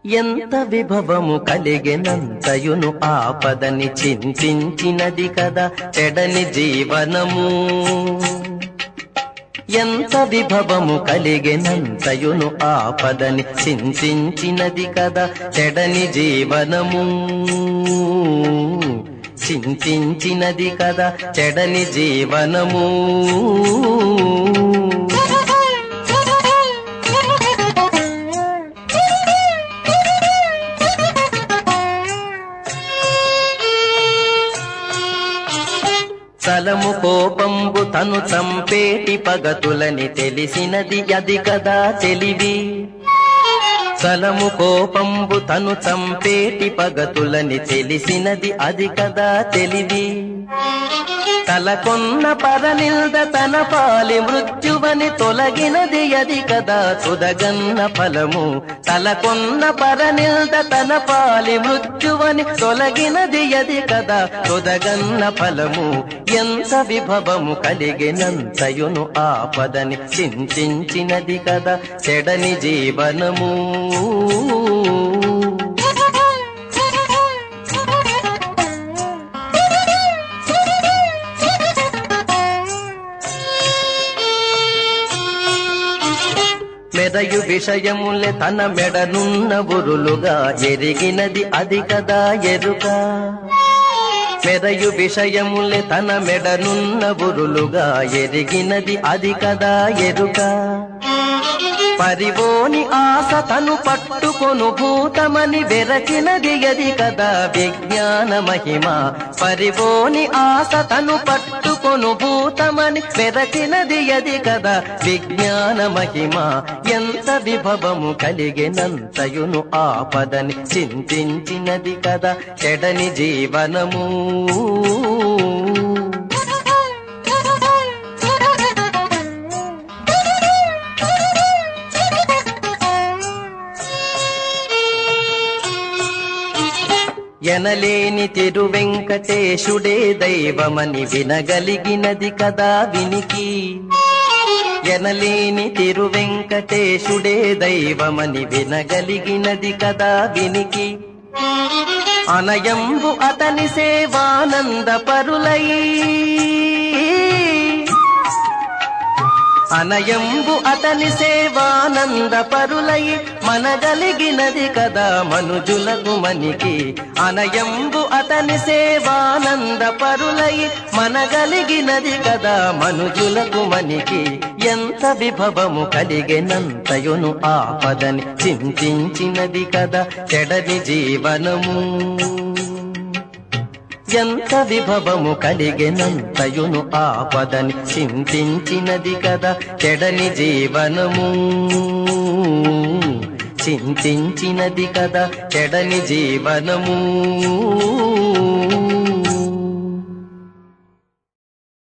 ఎంత విభవము కలిగినంతయును ఆపదని చింతించినది కదా చెడని జీవనము ఎంత విభవము కలిగినంతయును ఆపదని చింతించినది కదా చెడని జీవనము చింతించినది కదా చెడని జీవనము చలము కోపంబు తను చంపేటి పగతులని తెలిసినది అది కదా తెలివి చలము కోపంబు తను చంపేటి పగతులని తెలిసినది అది కదా తెలివి తలకొన్న పరనిల్ద తన పాలి మృత్యువని తొలగినది అది కదా తుదగన్న ఫలము తలకొన్న పరనిల్ద తన పాలి మృత్యువని తొలగినది అది కదా తుదగన్న ఫలము ఎంత విభవము కలిగినంతయును ఆపదని చింతించినది కదా చెడని జీవనము మెదయు విషయములే తన మెడనున్న బురులుగా ఎరిగినది అది కదా ఎరుక మెదయు విషయములే తన మెడనున్న బురులుగా ఎరిగినది అది కదా ఎరుక పరివోని ఆశ తను పట్టుకొను భూతమని వెరచినది అది కదా విజ్ఞాన మహిమ పరివోని ఆశ తను పట్టుకొను భూతమని వెరచినది అది కదా విజ్ఞాన మహిమ ఎంత విభవము కలిగినంతయును ఆపదని చింతించినది కదా చెడని జీవనము ఎనలేని తిరువెంకటేశుడే దైవమని వినగలిగినది కదా వినికి ఎనలేని తిరువెంకటేశుడే దైవమని వినగలిగినది కదా వినికి అనయంబు అతని సేవానంద పరులై అనయంబు అతని సేవానంద పరులై మనగలిగినది కదా మనుజులకు మనికి అనయంబు అతని సేవానంద పరులై మనగలిగినది కదా మనుజులకు మనికి ఎంత విభవము కలిగినంతయును ఆపదని చింతించినది కదా చెడని జీవనము ఎంత విభవము కలిగినంతయును ఆపదని చింతించినది కదా చెడని జీవనము చింతించినది కదా చెడని జీవనము